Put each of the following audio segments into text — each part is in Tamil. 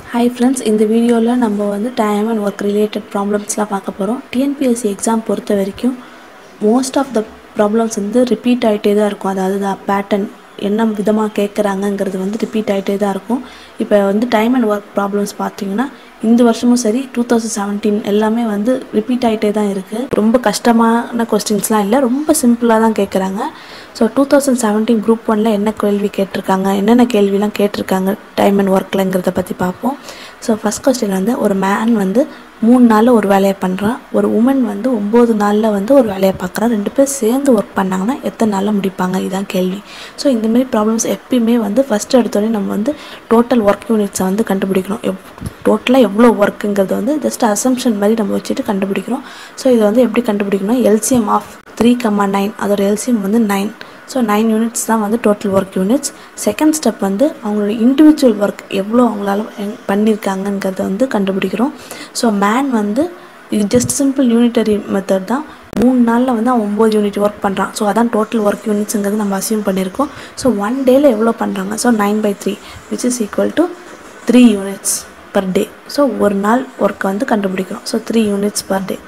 ஹாய் ஃப்ரெண்ட்ஸ் இந்த வீடியோவில் நம்ம வந்து டைம் அண்ட் ஒர்க் ரிலேட்டட் ப்ராப்ளம்ஸ்லாம் பார்க்க போகிறோம் டிஎன்பிஎஸ்சி எக்ஸாம் பொறுத்த வரைக்கும் மோஸ்ட் ஆஃப் த ப்ராப்ளம்ஸ் வந்து ரிப்பீட் ஆகிட்டே தான் இருக்கும் அதாவது பேட்டர்ன் என்ன விதமாக கேட்குறாங்கங்கிறது வந்து ரிப்பீட் ஆகிட்டே தான் இருக்கும் இப்போ வந்து டைம் அண்ட் ஒர்க் ப்ராப்ளம்ஸ் பார்த்தீங்கன்னா இந்த வருஷமும் சரி டூ தௌசண்ட் செவன்டீன் எல்லாமே வந்து ரிப்பீட் ஆகிட்டே தான் இருக்குது ரொம்ப கஷ்டமான கொஸ்டின்ஸ்லாம் இல்லை ரொம்ப சிம்பிளாக தான் கேட்குறாங்க so two thousand seventeen group ஒனில் என்ன கேள்வி கேட்டிருக்காங்க என்னென்ன கேள்விலாம் கேட்டிருக்காங்க டைம் அண்ட் ஒர்க்லங்கிறத பற்றி பார்ப்போம் ஸோ ஃபஸ்ட் கொஸ்டின் வந்து ஒரு மேன் வந்து மூணு நாளில் ஒரு வேலையை பண்ணுறான் ஒரு உமன் வந்து ஒம்பது நாளில் வந்து ஒரு வேலையை பார்க்குறான் ரெண்டு பேர் சேர்ந்து ஒர்க் பண்ணாங்கன்னா எத்தனை நாளில் முடிப்பாங்க இதுதான் கேள்வி ஸோ இந்தமாரி ப்ராப்ளம்ஸ் எப்பயுமே வந்து ஃபஸ்ட் எடுத்தோடனே நம்ம வந்து டோட்டல் ஒர்க் யூனிட்ஸை வந்து கண்டுபிடிக்கணும் எவ் டோட்டலாக எவ்வளோ ஒர்க்குங்கிறது வந்து ஜஸ்ட் அசம்ஷன் மாதிரி நம்ம வச்சுட்டு கண்டுபிடிக்கிறோம் ஸோ இது வந்து எப்படி கண்டுபிடிக்கணும் LCM of three comma nine அதோட எல்சிஎம் வந்து நைன் ஸோ நைன் யூனிட்ஸ் தான் வந்து total work units second step வந்து அவங்களோட இண்டிவிஜுவல் ஒர்க் எவ்வளோ அவங்களால பண்ணியிருக்காங்கங்கிறத வந்து கண்டுபிடிக்கிறோம் ஸோ மேன் வந்து இது ஜஸ்ட் சிம்பிள் யூனிட்டரி மெத்தட் தான் மூணு நாளில் வந்து அவன் ஒம்பது யூனிட் ஒர்க் பண்ணுறான் ஸோ அதான் டோட்டல் ஒர்க் யூனிட்ஸுங்கிறது நம்ம அசியூம் பண்ணியிருக்கோம் ஸோ ஒன் டேயில் எவ்வளோ பண்ணுறாங்க so nine by three which is equal to three units per day so ஒரு நாள் ஒர்க்கை வந்து கண்டுபிடிக்கிறோம் so three units per day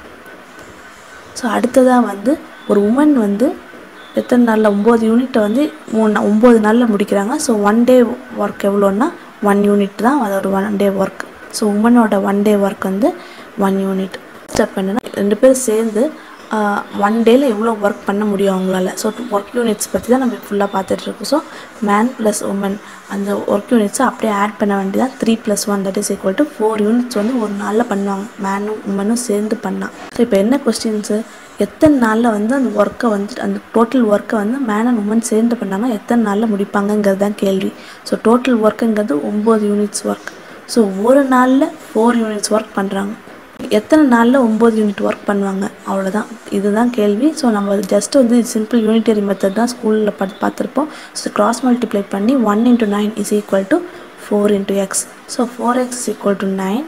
so அடுத்ததாக வந்து ஒரு உமன் வந்து எத்தனை நாளில் ஒம்பது யூனிட்டை வந்து மூணு ஒம்பது நாளில் முடிக்கிறாங்க ஸோ ஒன் டே ஒர்க் எவ்வளோன்னா ஒன் யூனிட் தான் அதோட ஒன் டே ஒர்க் ஸோ உமனோட ஒன் டே ஒர்க் வந்து ஒன் யூனிட் ஸ்டெப் என்னென்னா ரெண்டு பேரும் சேர்ந்து ஒன் டேயில் எவ்வளோ ஒர்க் பண்ண முடியும் அவங்களால ஸோ ஒர்க் யூனிட்ஸ் பற்றி தான் நம்ம ஃபுல்லாக பார்த்துட்ருக்கோம் ஸோ மேன் ப்ளஸ் உமன் அந்த ஒர்க் யூனிட்ஸை அப்படியே ஆட் பண்ண வேண்டியதான் three plus one that is equal to four units வந்து ஒரு நாளில் பண்ணுவாங்க மேனும் உமனும் சேர்ந்து பண்ணால் ஸோ இப்போ என்ன கொஸ்டின்ஸு எத்தனை நாளில் வந்து அந்த ஒர்க்கை வந்து அந்த டோட்டல் ஒர்க்கை வந்து மேன் அண்ட் உமன் சேர்ந்து பண்ணாங்கன்னா எத்தனை நாளில் முடிப்பாங்கங்கிறது தான் கேள்வி ஸோ டோட்டல் ஒர்க்குங்கிறது ஒம்பது யூனிட்ஸ் ஒர்க் ஸோ ஒரு நாளில் ஃபோர் யூனிட்ஸ் ஒர்க் பண்ணுறாங்க எத்தனை நாளில் ஒம்பது யூனிட் ஒர்க் பண்ணுவாங்க அவ்வளோதான் இதுதான் கேள்வி ஸோ நம்ம ஜஸ்ட் வந்து சிம்பிள் யூனிட்டரி மெத்தட் தான் ஸ்கூலில் படி பார்த்துருப்போம் ஸோ கிராஸ் மல்டிப்ளை பண்ணி one into nine is equal to four into X so four X is equal to nine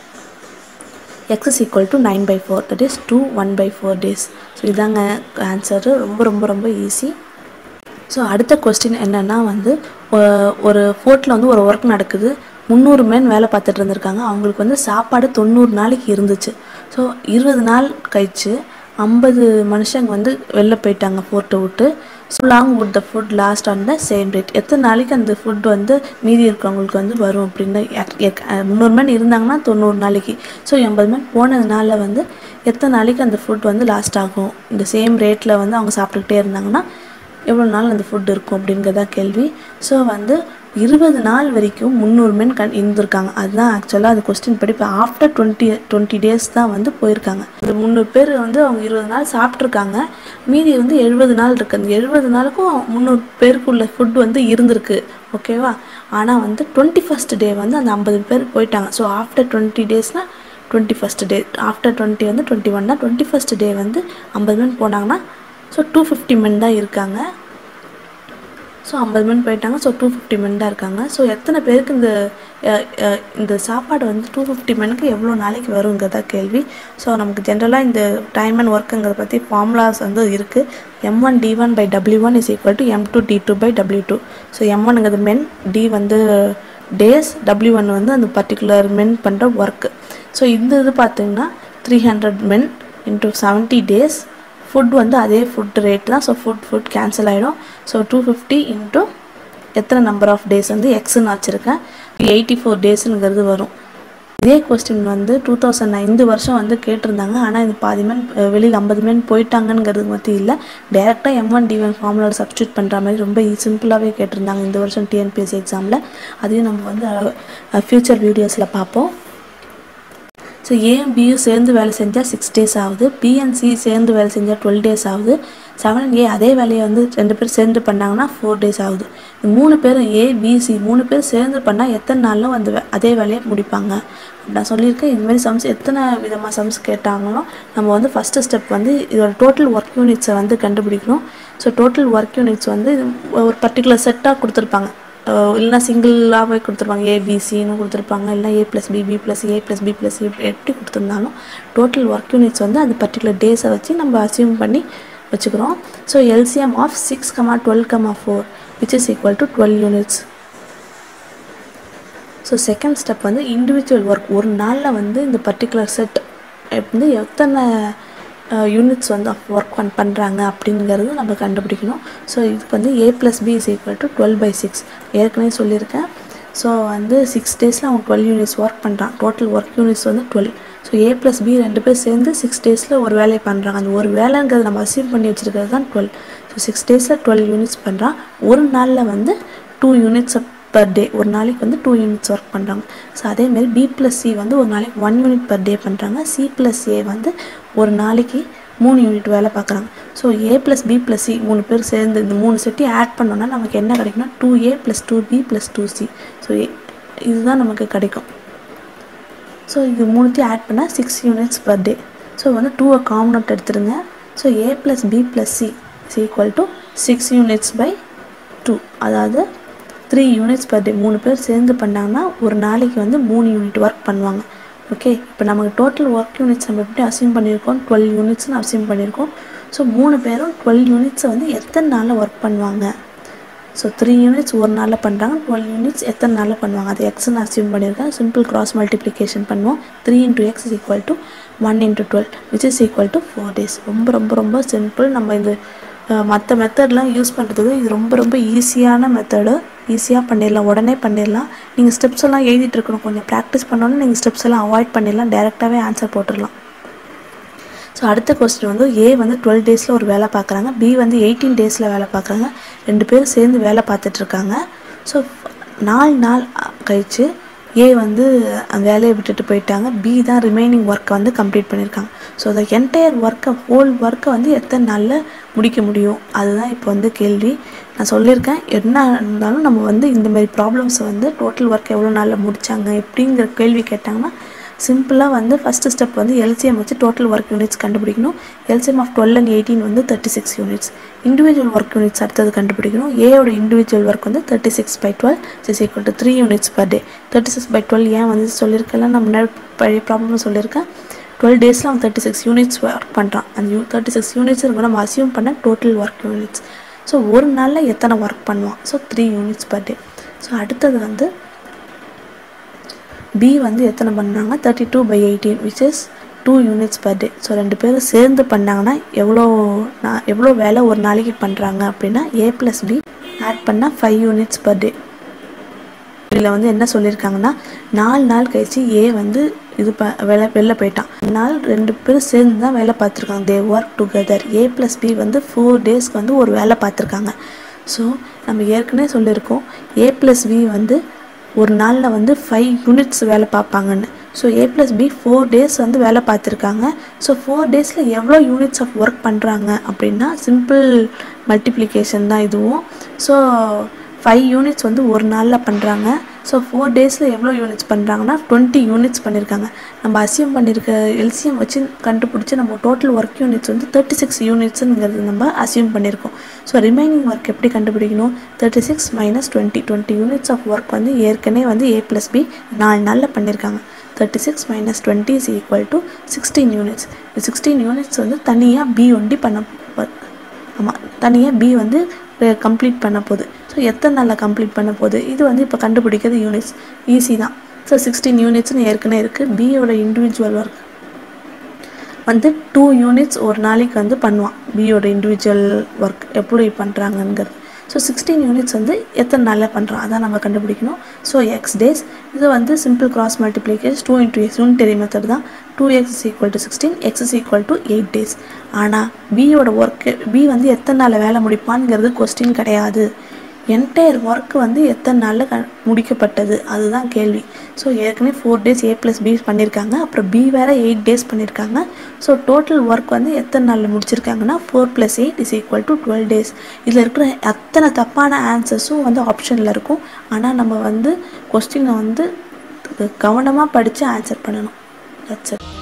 X is equal to nine by four that is two one by four days so இதாங்க ஆன்சரு ரொம்ப ரொம்ப ரொம்ப ஈஸி ஸோ அடுத்த கொஸ்டின் என்னென்னா வந்து ஒரு ஃபோர்ட்டில் வந்து ஒரு ஒர்க் நடக்குது முந்நூறு மேன் வேலை பார்த்துட்டு இருந்திருக்காங்க அவங்களுக்கு வந்து சாப்பாடு தொண்ணூறு நாளைக்கு இருந்துச்சு ஸோ இருபது நாள் கழிச்சு ஐம்பது மனுஷங்க வந்து வெளில போயிட்டாங்க ஃபோர்ட்டை விட்டு so long would the food last on the same date எத்தனை நாளைக்கு அந்த ஃபுட் வந்து மீதி இருக்கிறவங்களுக்கு வந்து வரும் அப்படின்னு முந்நூறு மேன் இருந்தாங்கன்னா தொண்ணூறு நாளைக்கு ஸோ எண்பது மேன் போனதுனால வந்து எத்தனை நாளைக்கு அந்த ஃபுட் வந்து லாஸ்ட் ஆகும் இந்த சேம் ரேட்டில் வந்து அவங்க சாப்பிட்டுக்கிட்டே இருந்தாங்கன்னா எவ்வளோ நாள் அந்த ஃபுட் இருக்கும் அப்படிங்கிறதா கேள்வி ஸோ வந்து இருபது நாள் வரைக்கும் முந்நூறு மென் கண் இருந்திருக்காங்க அதுதான் ஆக்சுவலாக அது கொஸ்டின் படி இப்போ ஆஃப்டர் டுவெண்ட்டி டுவெண்ட்டி டேஸ் தான் வந்து போயிருக்காங்க இந்த முந்நூறு பேர் வந்து அவங்க இருபது நாள் சாப்பிட்ருக்காங்க மீதி வந்து எழுபது நாள் இருக்குது அந்த எழுபது நாளுக்கும் முந்நூறு பேருக்குள்ள ஃபுட் வந்து இருந்திருக்கு ஓகேவா ஆனால் வந்து டுவெண்ட்டி ஃபஸ்ட் டே வந்து அந்த ஐம்பது பேர் போயிட்டாங்க ஸோ ஆஃப்டர் டுவெண்ட்டி டேஸ்னால் twenty first day after twenty வந்து டுவெண்ட்டி ஒன்னா டுவெண்ட்டி ஃபஸ்ட் டே வந்து ஐம்பது மென் போனாங்கன்னா ஸோ டூ ஃபிஃப்டி மென் தான் இருக்காங்க ஸோ ஐம்பது மென் போயிட்டாங்க ஸோ டூ ஃபிஃப்டி மென் தான் இருக்காங்க ஸோ எத்தனை பேருக்கு இந்த இந்த சாப்பாடு வந்து டூ ஃபிஃப்டி மெனுக்கு எவ்வளோ நாளைக்கு வருங்கிறதா கேள்வி ஸோ நமக்கு ஜென்ரலாக இந்த டைம் அண்ட் ஒர்க்குங்கிறத பற்றி ஃபார்முலாஸ் வந்து இருக்குது M one D one by W one is equal to M two D two by W two so M ஒன்னுங்கிறது மென் டி வந்து டேஸ் டபிள்யூ ஒன் வந்து அந்த பர்டிகுலர் மென் பண்ணுற ஒர்க்கு ஸோ இந்த இது பார்த்திங்கன்னா three hundred men into seventy days food வந்து அதே ஃபுட் ரேட் தான் ஸோ ஃபுட் ஃபுட் கேன்சல் ஆகிடும் ஸோ டூ ஃபிஃப்டி இன்ட்டு எத்தனை நம்பர் ஆஃப் டேஸ் வந்து எக்ஸ்ன்னு வச்சுருக்கேன் எயிட்டி ஃபோர் டேஸுங்கிறது வரும் இதே கொஸ்டின் வந்து டூ தௌசண்ட் இந்த வருஷம் வந்து கேட்டிருந்தாங்க ஆனால் இது பாதி மேன் வெளியில் ஐம்பது மேன் போயிட்டாங்கங்கிறது மட்டும் இல்லை டேரெக்டாக எம் ஒன் டி ஒன் ஃபார்முலாவில் சப்ஸ்டியூட் பண்ணுற மாதிரி ரொம்ப சிம்பிளாகவே கேட்டிருந்தாங்க இந்த வருஷம் டிஎன்பிஎஸ்சி எக்ஸாமில் அதையும் நம்ம வந்து ஃப்யூச்சர் வீடியோஸில் பார்ப்போம் ஸோ ஏயும் பியும் சேர்ந்து வேலை செஞ்சால் சிக்ஸ் டேஸ் ஆகுது பிஎன்சி சேர்ந்து வேலை செஞ்சால் டுவெல் டேஸ் ஆகுது செவன் ஏ அதே வேலையை வந்து ரெண்டு பேர் சேர்ந்து பண்ணாங்கன்னா ஃபோர் டேஸ் ஆகுது இந்த மூணு பேரும் ஏ பிசி மூணு பேர் சேர்ந்து பண்ணால் எத்தனை நாளில் அந்த அதே வேலையை முடிப்பாங்க நான் சொல்லியிருக்கேன் இதுமாதிரி சம்ஸ் எத்தனை விதமாக சம்ஸ் கேட்டாங்களோ நம்ம வந்து ஃபஸ்ட்டு ஸ்டெப் வந்து இதோட டோட்டல் ஒர்க் யூனிட்ஸை வந்து கண்டுபிடிக்கணும் ஸோ டோட்டல் ஒர்க் யூனிட்ஸ் வந்து ஒரு பர்டிகுலர் செட்டாக கொடுத்துருப்பாங்க இல்லைனா சிங்கிளாகவே கொடுத்துருப்பாங்க ஏபிசின்னு கொடுத்துருப்பாங்க இல்லைனா A plus B B plus A plus B plus எப்படி கொடுத்துருந்தாலும் டோட்டல் ஒர்க் யூனிட்ஸ் வந்து அந்த பர்டிகுலர் டேஸை வச்சு நம்ம அசியூம் பண்ணி வச்சுக்கிறோம் so LCM of six comma twelve comma four which is equal to twelve units so second step வந்து இண்டிவிஜுவல் ஒர்க் ஒரு நாளில் வந்து இந்த பர்டிகுலர் செட் வந்து எத்தனை யூனிட்ஸ் வந்து ஒர்க் பண் பண்ணுறாங்க அப்படிங்கிறது நம்ம கண்டுபிடிக்கணும் ஸோ இதுக்கு வந்து A plus B is equal to twelve by six ஏற்கனவே சொல்லியிருக்கேன் ஸோ வந்து சிக்ஸ் டேஸில் அவன் டுவெல் யூனிட்ஸ் ஒர்க் பண்ணுறான் டோட்டல் ஒர்க் யூனிட்ஸ் வந்து twelve so A plus B ரெண்டு பேர் சேர்ந்து சிக்ஸ் டேஸில் ஒரு வேலையை பண்ணுறாங்க அந்த ஒரு வேலைங்கிறது நம்ம அசீவ் பண்ணி வச்சுருக்கிறது தான் டுவெல் ஸோ சிக்ஸ் டேஸில் டுவெல் யூனிட்ஸ் பண்ணுறான் ஒரு நாளில் வந்து டூ யூனிட்ஸ் பர் டே ஒரு நாளைக்கு வந்து டூ யூனிட்ஸ் ஒர்க் பண்ணுறாங்க ஸோ அதேமாரி பி ப்ளஸ் சி வந்து ஒரு நாளைக்கு ஒன் யூனிட் பர் டே பண்ணுறாங்க சி ப்ளஸ் ஏ வந்து ஒரு நாளைக்கு மூணு யூனிட் வேலை பார்க்குறாங்க so A plus B plus C மூணு பேர் சேர்ந்து இந்த மூணு செட்டையும் ஆட் பண்ணோன்னா நமக்கு என்ன கிடைக்கும்னா two A plus two B plus two C so இதுதான் நமக்கு கிடைக்கும் ஸோ இது மூணுத்தையும் ஆட் பண்ணால் six units per day so வந்து டூவை காமன் அவுட் எடுத்துருங்க so A plus B plus C is equal to six units by two அதாவது த்ரீ யூனிட்ஸ் பர் டே மூணு பேர் சேர்ந்து பண்ணாங்கன்னா ஒரு நாளைக்கு வந்து மூணு யூனிட் ஒர்க் பண்ணுவாங்க ஓகே இப்போ நமக்கு டோட்டல் ஒர்க் யூனிட்ஸ் நம்ம எப்படி அசியூம் பண்ணியிருக்கோம் டுவெல் யூனிட்ஸ்னு அசியூம் பண்ணியிருக்கோம் ஸோ மூணு பேரும் டுவெல் யூனிட்ஸை வந்து எத்தனை நாளில் ஒர்க் பண்ணுவாங்க ஸோ த்ரீ யூனிட்ஸ் ஒரு நாளில் பண்ணுறாங்க டுவெல் யூனிட்ஸ் எத்தனை நாளில் பண்ணுவாங்க அது எக்ஸ்னு அசியூம் பண்ணியிருக்கேன் சிம்பிள் கிராஸ் மல்டிப்ளிகேஷன் பண்ணுவோம் three into X is equal to one into twelve which is equal to four days ரொம்ப ரொம்ப ரொம்ப சிம்பிள் நம்ம இது மற்ற மெத்தட்லாம் யூஸ் பண்ணுறதுக்கு இது ரொம்ப ரொம்ப ஈஸியான மெத்தடு ஈஸியாக பண்ணிடலாம் உடனே பண்ணிடலாம் நீங்கள் ஸ்டெப்ஸ் எல்லாம் எழுதிட்டு இருக்கணும் கொஞ்சம் ப்ராக்டிஸ் பண்ணோன்னே நீங்கள் ஸ்டெப்ஸ் எல்லாம் அவாய்ட் பண்ணிடலாம் டேரெக்டாகவே ஆன்சர் போட்டுடலாம் ஸோ அடுத்த கொஸ்டின் வந்து ஏ வந்து டுவெல் டேஸில் ஒரு வேலை பார்க்குறாங்க பி வந்து எயிட்டீன் டேஸில் வேலை பார்க்குறாங்க ரெண்டு பேரும் சேர்ந்து வேலை பார்த்துட்ருக்காங்க ஸோ நாலு நாள் கழித்து ஏ வந்து அந்த வேலையை விட்டுட்டு போயிட்டாங்க பி தான் ரிமைனிங் ஒர்க்கை வந்து கம்ப்ளீட் பண்ணியிருக்காங்க ஸோ அந்த என்டையர் ஒர்க்கை ஹோல் ஒர்க்கை வந்து எத்தனை நாளில் முடிக்க முடியும் அதுதான் இப்போ வந்து கேள்வி நான் சொல்லியிருக்கேன் என்ன இருந்தாலும் நம்ம வந்து இந்த மாதிரி ப்ராப்ளம்ஸை வந்து டோட்டல் ஒர்க் எவ்வளோ நாளில் முடித்தாங்க எப்படிங்கிற கேள்வி கேட்டாங்கன்னா சிம்பிளாக வந்து ஃபஸ்ட்டு ஸ்டெப் வந்து எல்சிஎம் வச்சு டோட்டல் ஒர்க் யூனிட்ஸ் கண்டுபிடிக்கணும் LCM of twelve and eighteen வந்து thirty six units individual work units அடுத்தது கண்டுபிடிக்கணும் ஏயோட இண்டிவிஜுவல் ஒர்க் வந்து thirty six by twelve is equal to three units per day thirty six by twelve ஏன் வந்து சொல்லியிருக்கேன் நான் முன்னாடி பழைய ப்ராப்ளம் சொல்லியிருக்கேன் டுவெல் டேஸில் அவன் தேர்ட்டி சிக்ஸ் யூனிட்ஸ் ஒர்க் பண்ணுறான் அந்த யூ தேர்ட்டி சிக்ஸ் யூனிட்ஸ் இருக்கும் நம்ம அசியூம் பண்ண டோட்டல் ஒர்க் யூனிட்ஸ் ஸோ ஒரு நாளில் எத்தனை ஒர்க் பண்ணுவான் so three units per day so அடுத்தது வந்து பி வந்து எத்தனை பண்ணாங்க thirty two by eighteen which is two units per day so ரெண்டு பேரும் சேர்ந்து பண்ணாங்கன்னா எவ்வளோ நான் எவ்வளோ வேலை ஒரு நாளைக்கு பண்ணுறாங்க அப்படின்னா ஏ ப்ளஸ் பி ஆட் பண்ணால் ஃபைவ் யூனிட்ஸ் பர் டே இதில் வந்து என்ன சொல்லியிருக்காங்கன்னா நாலு நாள் கழிச்சு ஏ வந்து இது ப வேலை வெளில போயிட்டான் நாள் ரெண்டு பேரும் சேர்ந்து தான் வேலை பார்த்துருக்காங்க they work together A plus B வந்து ஃபோர் டேஸ்க்கு வந்து ஒரு வேலை பார்த்துருக்காங்க ஸோ நம்ம ஏற்கனவே சொல்லியிருக்கோம் ஏ ப்ளஸ் பி வந்து ஒரு நாளில் வந்து ஃபைவ் யூனிட்ஸ் வேலை பார்ப்பாங்கன்னு so A plus B four days வந்து வேலை பார்த்துருக்காங்க ஸோ ஃபோர் டேஸில் எவ்வளோ யூனிட்ஸ் ஆஃப் ஒர்க் பண்ணுறாங்க அப்படின்னா சிம்பிள் மல்டிப்ளிகேஷன் தான் இதுவும் ஸோ ஃபைவ் யூனிட்ஸ் வந்து ஒரு நாளில் பண்ணுறாங்க ஸோ ஃபோர் டேஸில் எவ்வளோ யூனிட்ஸ் பண்ணுறாங்கன்னா டுவெண்ட்டி யூனிட்ஸ் பண்ணியிருக்காங்க நம்ம அசியூம் பண்ணியிருக்க எல்சிஎம் வச்சு கண்டுபிடிச்சி நம்ம டோட்டல் ஒர்க் யூனிட்ஸ் வந்து தேர்ட்டி சிக்ஸ் யூனிட்ஸுங்கிறது நம்ம அசியூம் பண்ணியிருக்கோம் ஸோ ரிமைனிங் ஒர்க் எப்படி கண்டுபிடிக்கணும் thirty six minus twenty twenty units of work வந்து ஏற்கனவே வந்து ஏ ப்ளஸ் பி நாலு நாளில் பண்ணியிருக்காங்க thirty six minus twenty is equal to sixteen units sixteen units வந்து தனியாக பி ஒண்டி பண்ண ஆமாம் தனியாக பி வந்து கம்ப்ளீட் பண்ண போகுது ஸோ எத்தனை நாளில் கம்ப்ளீட் பண்ண போகுது இது வந்து இப்போ கண்டுபிடிக்கிறது யூனிட்ஸ் ஈஸி தான் ஸோ சிக்ஸ்டீன் யூனிட்ஸ்னு ஏற்கனவே இருக்குது பியோட இண்டிவிஜுவல் ஒர்க் வந்து டூ யூனிட்ஸ் ஒரு நாளைக்கு வந்து பண்ணுவான் பியோட இண்டிவிஜுவல் ஒர்க் எப்படி பண்ணுறாங்கங்கிறது ஸோ சிக்ஸ்டீன் யூனிட்ஸ் வந்து எத்தனை நாளில் பண்ணுறான் அதான் நம்ம கண்டுபிடிக்கணும் ஸோ எக்ஸ் டேஸ் இது வந்து simple cross multiplication two into X unitary method தான் two X is equal to sixteen X is equal to eight days ஆனால் பியோட ஒர்க்கு பி வந்து எத்தனை நாளில் வேலை முடிப்பான்ங்கிறது கொஸ்டின் கிடையாது என்டையர் ஒர்க் வந்து எத்தனை நாளில் க முடிக்கப்பட்டது அதுதான் கேள்வி ஸோ ஏற்கனவே four days A plus B பண்ணியிருக்காங்க அப்புறம் பி வேறு எயிட் டேஸ் பண்ணியிருக்காங்க ஸோ டோட்டல் ஒர்க் வந்து எத்தனை நாளில் முடிச்சிருக்காங்கன்னா four plus eight is equal to twelve days இதில் இருக்கிற அத்தனை தப்பான ஆன்சர்ஸும் வந்து ஆப்ஷனில் இருக்கும் ஆனால் நம்ம வந்து கொஸ்டினை வந்து கவனமாக படித்து ஆன்சர் பண்ணணும் தட்ஸ் இட்